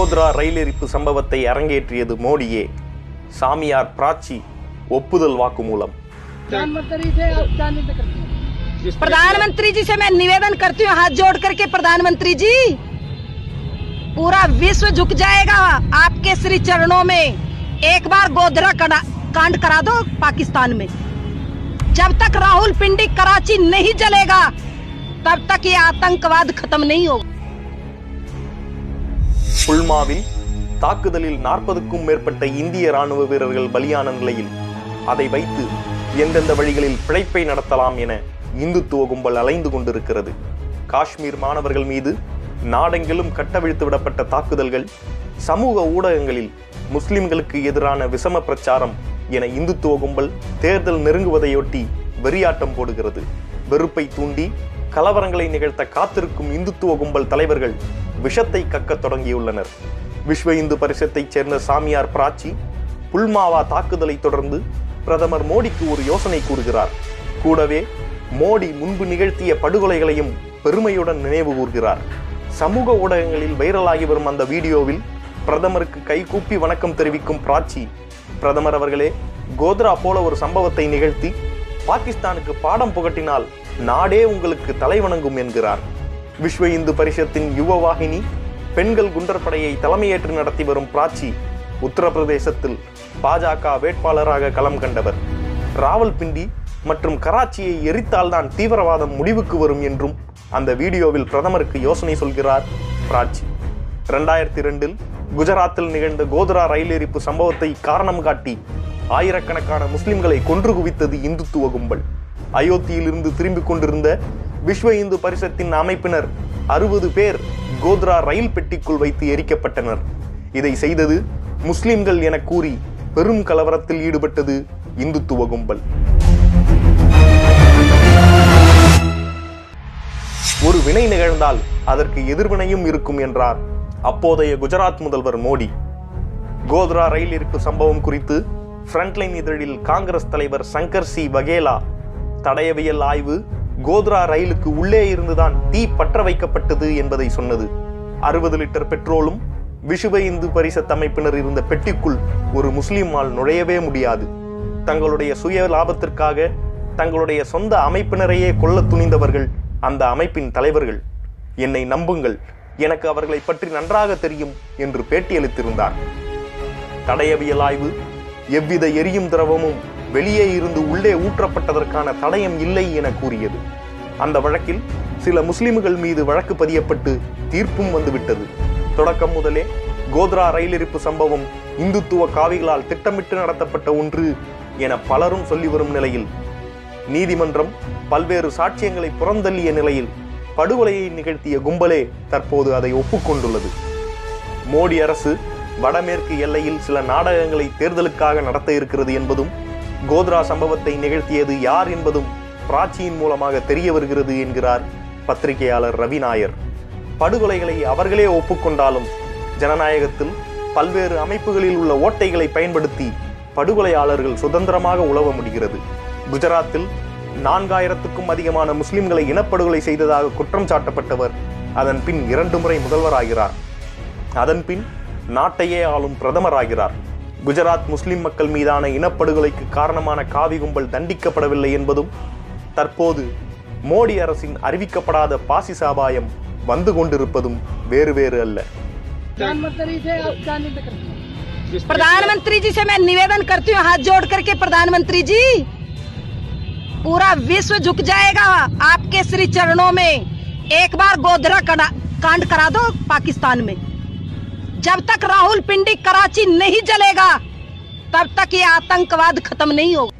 கோத்ரா ரயில் எரிப்பு சம்பவத்தை அரங்கேற்றியது மோடியே சாமியார் பிராச்சி ஒப்புதல் வாக்குமூலம் प्रधानमंत्री से आप क्या निवेदन करते हैं प्रधानमंत्री जी से मैं निवेदन करती हूँ हाथ जोड़ करके प्रधानमंत्री जी पूरा विश्व झुक जाएगा आपके श्री चरणों में एक बार गोधरा कड़ा- कांड करा दो पाकिस्तान में जब तक राहुल पिंडी कराची नहीं जलेगा तब तक ये आतंकवाद खत्म नहीं होगा புல்மாவில் தாக்குதலில் நாற்பதுக்கும் மேற்பட்ட இந்திய ராணுவ வீரர்கள் பலியான நிலையில் அதை வைத்து எந்தெந்த வழிகளில் பிழைப்பை நடத்தலாம் என இந்துத்துவ கும்பல் அலைந்து கொண்டிருக்கிறது காஷ்மீர் மாணவர்கள் மீது நாடெங்கிலும் கட்டவிழ்த்து விடப்பட்ட தாக்குதல்கள் சமூக ஊடகங்களில் முஸ்லிம்களுக்கு எதிரான விஷம பிரச்சாரம் என இந்துத்துவ கும்பல் தேர்தல் நெருங்குவதையொட்டி வெறியாட்டம் போடுகிறது வெறுப்பை தூண்டி கலவரங்களை நிகழ்த்த காத்திருக்கும் இந்துத்துவ கும்பல் தலைவர்கள் விஷத்தை கக்கத் தொடங்கியுள்ளனர் விஸ்வ இந்து பரிஷத்தைச் சேர்ந்த சாமியார் பிராச்சி புல்மாவா தாக்குதலை தொடர்ந்து பிரதமர் மோடிக்கு ஒரு யோசனை கூறுகிறார் கூடவே மோடி முன்பு நிகழ்த்திய படுகொலைகளையும் பெருமையுடன் நினைவு கூர்கிறார் சமூக ஊடகங்களில் வைரலாகி வரும் அந்த வீடியோவில் பிரதமருக்கு கைகூப்பி வணக்கம் தெரிவிக்கும் பிராச்சி பிரதமர் அவர்களே கோத்ரா போல ஒரு சம்பவத்தை நிகழ்த்தி பாகிஸ்தானுக்கு பாடம் புகட்டினால் நாடே உங்களுக்கு தலைவணங்கும் என்கிறார் விஸ்வ இந்து பரிஷத்தின் யுவ வாகினி பெண்கள் குண்டர் படையை தலைமையேற்று நடத்தி வரும் பிராச்சி உத்தரப்பிரதேசத்தில் பாஜக வேட்பாளராக களம் கண்டவர் ராவல்பிண்டி மற்றும் கராச்சியை எரித்தால்தான் தீவிரவாதம் முடிவுக்கு வரும் என்றும் அந்த வீடியோவில் பிரதமருக்கு யோசனை சொல்கிறார் பிராச்சி இரண்டாயிரத்தி இரண்டில் குஜராத்தில் நிகழ்ந்த கோத்ரா ரயில் எரிப்பு சம்பவத்தை காரணம் காட்டி ஆயிரக்கணக்கான முஸ்லிம்களை கொன்று குவித்தது இந்துத்துவ கும்பல் அயோத்தியிலிருந்து திரும்பிக் கொண்டிருந்த விஸ்வ இந்து பரிஷத்தின் அமைப்பினர் அறுபது பேர் கோத்ரா ரயில் பெட்டிக்குள் வைத்து எரிக்கப்பட்டனர் இதை செய்தது முஸ்லிம்கள் என கூறி பெரும் கலவரத்தில் ஈடுபட்டது இந்துத்துவ கும்பல் ஒரு வினை நிகழ்ந்தால் அதற்கு எதிர்வினையும் இருக்கும் என்றார் அப்போதைய குஜராத் முதல்வர் மோடி கோத்ரா ரயில் எரிப்பு சம்பவம் குறித்து ஃப்ரண்ட்லைன் இதழில் காங்கிரஸ் தலைவர் சங்கர் சி வகேலா தடயவியல் ஆய்வு கோத்ரா ரயிலுக்கு உள்ளே இருந்துதான் தீ பற்ற வைக்கப்பட்டது என்பதை சொன்னது அறுபது லிட்டர் பெட்ரோலும் விசுவ இந்து பரிசத் அமைப்பினர் இருந்த பெட்டிக்குள் ஒரு முஸ்லிமால் நுழையவே முடியாது தங்களுடைய சுய லாபத்திற்காக தங்களுடைய சொந்த அமைப்பினரையே கொல்ல துணிந்தவர்கள் அந்த அமைப்பின் தலைவர்கள் என்னை நம்புங்கள் எனக்கு அவர்களை பற்றி நன்றாக தெரியும் என்று பேட்டியளித்திருந்தார் தடயவியல் ஆய்வு எவ்வித எரியும் திரவமும் வெளியே இருந்து உள்ளே ஊற்றப்பட்டதற்கான தடயம் இல்லை என கூறியது அந்த வழக்கில் சில முஸ்லிம்கள் மீது வழக்கு பதியப்பட்டு தீர்ப்பும் வந்துவிட்டது தொடக்கம் முதலே கோத்ரா ரயில் எரிப்பு சம்பவம் இந்துத்துவ காவிகளால் திட்டமிட்டு நடத்தப்பட்ட ஒன்று என பலரும் சொல்லி வரும் நிலையில் நீதிமன்றம் பல்வேறு சாட்சியங்களை புறந்தள்ளிய நிலையில் படுகொலையை நிகழ்த்திய கும்பலே தற்போது அதை ஒப்புக்கொண்டுள்ளது மோடி அரசு வடமேற்கு எல்லையில் சில நாடகங்களை தேர்தலுக்காக நடத்த இருக்கிறது என்பதும் கோத்ரா சம்பவத்தை நிகழ்த்தியது யார் என்பதும் பிராச்சியின் மூலமாக தெரிய வருகிறது என்கிறார் பத்திரிகையாளர் ரவி நாயர் படுகொலைகளை அவர்களே ஒப்புக்கொண்டாலும் ஜனநாயகத்தில் பல்வேறு அமைப்புகளில் உள்ள ஓட்டைகளை பயன்படுத்தி படுகொலையாளர்கள் சுதந்திரமாக உழவ முடிகிறது குஜராத்தில் நான்காயிரத்துக்கும் அதிகமான முஸ்லிம்களை இனப்படுகொலை செய்ததாக குற்றம் சாட்டப்பட்டவர் அதன் பின் இரண்டு முறை முதல்வராகிறார் அதன் பின் நாட்டையே ஆளும் பிரதமராகிறார் குஜராத் முஸ்லிம் மக்கள் மீதான இனப்படுகொலைக்கு காரணமான காவி கும்பல் தண்டிக்கப்படவில்லை என்பதும் தற்போது மோடி அரசின் அறிவிக்கப்படாத பாசிச அபாயம் வந்து கொண்டிருப்பதும் வேறு வேறு அல்ல प्रधानमंत्री से आप क्या निवेदन करते हैं प्रधानमंत्री जी से मैं निवेदन करती हूँ हाथ जोड़ करके प्रधानमंत्री जी पूरा विश्व झुक जाएगा आपके श्री चरणों में एक बार गोधरा कड़ा- कांड करा दो पाकिस्तान में जब तक राहुल पिंडी कराची नहीं जलेगा तब तक ये आतंकवाद खत्म नहीं होगा